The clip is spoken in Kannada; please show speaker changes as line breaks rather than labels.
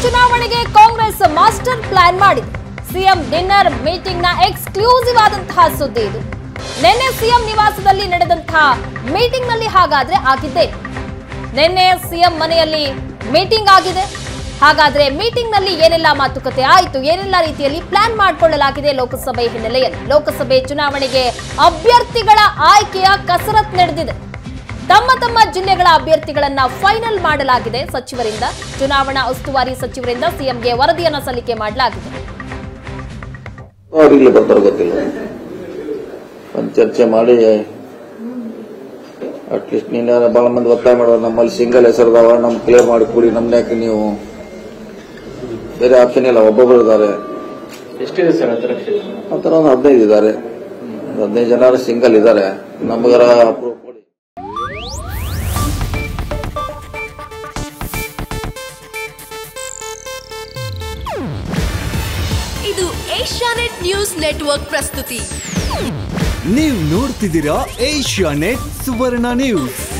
ಚುನಾವಣೆಗೆ ಕಾಂಗ್ರೆಸ್ ಮಾಸ್ಟರ್ ಪ್ಲಾನ್ ಮಾಡಿದೆ ಸಿಎಂ ಡಿನ್ನರ್ ಮೀಟಿಂಗ್ ನ ಎಕ್ಸ್ಕ್ಲೂಸಿವ್ ಆದಂತಹ ಸುದ್ದಿ ಇದು ನಿನ್ನೆ ಸಿಎಂ ನಿವಾಸದಲ್ಲಿ ನಡೆದಂತಹ ಮೀಟಿಂಗ್ ನಲ್ಲಿ ಹಾಗಾದ್ರೆ ಆಗಿದ್ದೆ ನಿನ್ನೆ ಸಿಎಂ ಮನೆಯಲ್ಲಿ ಮೀಟಿಂಗ್ ಆಗಿದೆ ಹಾಗಾದ್ರೆ ಮೀಟಿಂಗ್ ನಲ್ಲಿ ಏನೆಲ್ಲ ಮಾತುಕತೆ ಆಯಿತು ಏನೆಲ್ಲ ರೀತಿಯಲ್ಲಿ ಪ್ಲಾನ್ ಮಾಡಿಕೊಳ್ಳಲಾಗಿದೆ ಲೋಕಸಭೆ ಹಿನ್ನೆಲೆಯಲ್ಲಿ ಲೋಕಸಭೆ ಚುನಾವಣೆಗೆ ಅಭ್ಯರ್ಥಿಗಳ ಆಯ್ಕೆಯ ಕಸರತ್ ನಡೆದಿದೆ ತಮ್ಮ ತಮ್ಮ ಜಿಲ್ಲೆಗಳ ಅಭ್ಯರ್ಥಿಗಳನ್ನ ಫೈನಲ್ ಮಾಡಲಾಗಿದೆ ಸಚಿವರಿಂದ ಚುನಾವಣಾ ಉಸ್ತುವಾರಿ ಸಚಿವರಿಂದ ಸಿಎಂಗೆ ವರದಿಯನ್ನ ಸಲ್ಲಿಕೆ ಮಾಡಲಾಗಿದೆ
ಅವ್ರು ಇಲ್ಲಿ ಬರ್ತಾರೆ ಗೊತ್ತಿಲ್ಲ ಒಂದು ಚರ್ಚೆ ಮಾಡಿ ಅಟ್ಲೀಸ್ಟ್ ನೀನು ಬಹಳ ಮಂದಿ ಒತ್ತಾಯ ಮಾಡೋರು ನಮ್ಮಲ್ಲಿ ಸಿಂಗಲ್ ಹೆಸರದಾವ ನಮ್ ಕ್ಲಿಯರ್ ಮಾಡಿ ಕೊಡಿ ನಮ್ದು ಯಾಕೆ ನೀವು ಬೇರೆ ಆಪ್ಷನ್ ಇಲ್ಲ ಒಬ್ಬೊಬ್ರು ಇದ್ದಾರೆ
ಎಷ್ಟಿದೆ ಸರ್ ಅದರ ಕ್ಷೇತ್ರ
ಆ ಥರ ಒಂದು ಹದಿನೈದು ಇದ್ದಾರೆ ಒಂದು ಹದಿನೈದು ಜನ ಸಿಂಗಲ್ ಇದ್ದಾರೆ ನಮಗರ ಅಪ್ರೂವ್ ಕೊಡಿ
ಇದು ಏಷ್ಯಾನೆಟ್ ನ್ಯೂಸ್ ನೆಟ್ವರ್ಕ್ ಪ್ರಸ್ತುತಿ
ನೀವು ನೋಡ್ತಿದ್ದೀರಾ ಏಷ್ಯಾ ನೆಟ್ ಸುವರ್ಣ ನ್ಯೂಸ್